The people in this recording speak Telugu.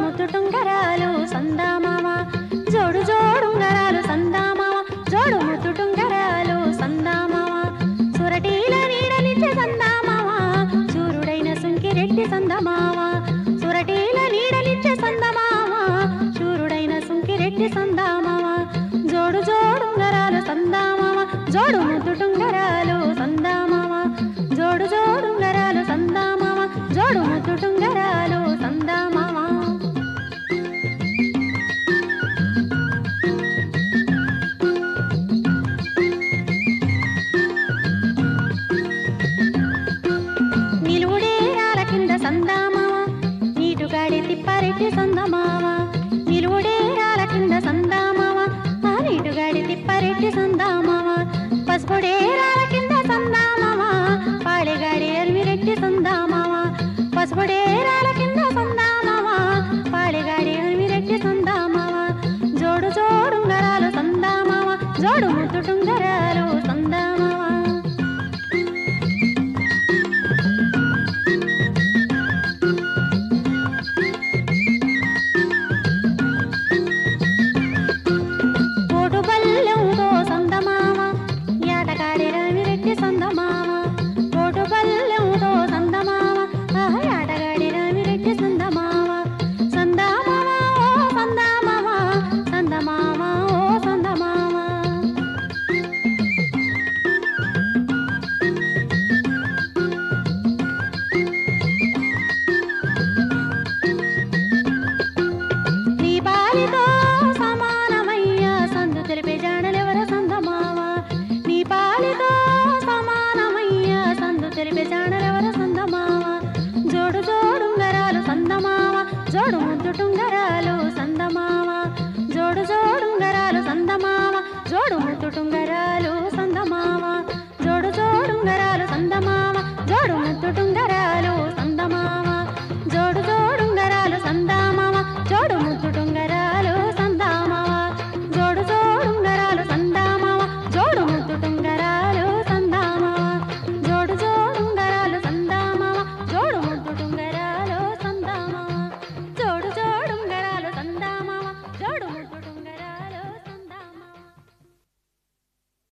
ముద్దు టుంగరాలు సందామామ జోడు జోడుంగరాలు సందామామ జోడు ముద్దు టుంగరాలు సందామామ సురటీల నీడలిచ్చే సందామామ చూరుడైన సుంకిరెడ్డి సందమామ సురటీల నీడలిచ్చే సందమామ చూరుడైన సుంకిరెడ్డి సందామామ జోడు జోడుంగరాలు సందామామ జోడు ముద్దు టుంగరాలు సందామామ జోడు జోడుంగరాలు సందామామ జోడు ముద్దు టుంగరాలు సందామామ నిలువుడేరాల కింద సందామామ నీటుగాడి తిప్పారెట్టి సందమామ నిలువుడేరాల కింద సందామామ ఆ నీటుగాడి తిప్పారెట్టి సందామామ పసుపుడేరాల కింద సందామామ పాళెగాడి అరిమిరెట్టి సందామామ పసుపుడేరాల కింద సందామామ పాళెగాడి అరిమిరెట్టి సందామామ జోడు జోడుంగరాలు సందామామ జోడు ముద్దు టుంగరాలు సందామామ కోటు బల్లెంతో సందమామ ఏటగాడి రామిరెడ్డి సందమామ కోటు బల్లెంతో సందమామ ఆహా ఏటగాడి రామిరెడ్డి సందమామ సందమామ ఓ సందమామ సందమామ ఓ సందమామ నీ పాలితో సమానమయ్యా సందు తెలిపే జాడలెవర సందమావ నీ పాలితో సమానమయ్యా సందు తెలిపే జాడలెవర సందమావ జోడు జోడుంగరాలు సందమావ జోడు ముద్దు టుంగరాలు సందమావ జోడు జోడుంగరాలు సందమావ జోడు ముద్దు టుంగరాలు సందమావ జోడు జోడుంగరాలు సందమావ జోడు ముద్దు టుంగరాలు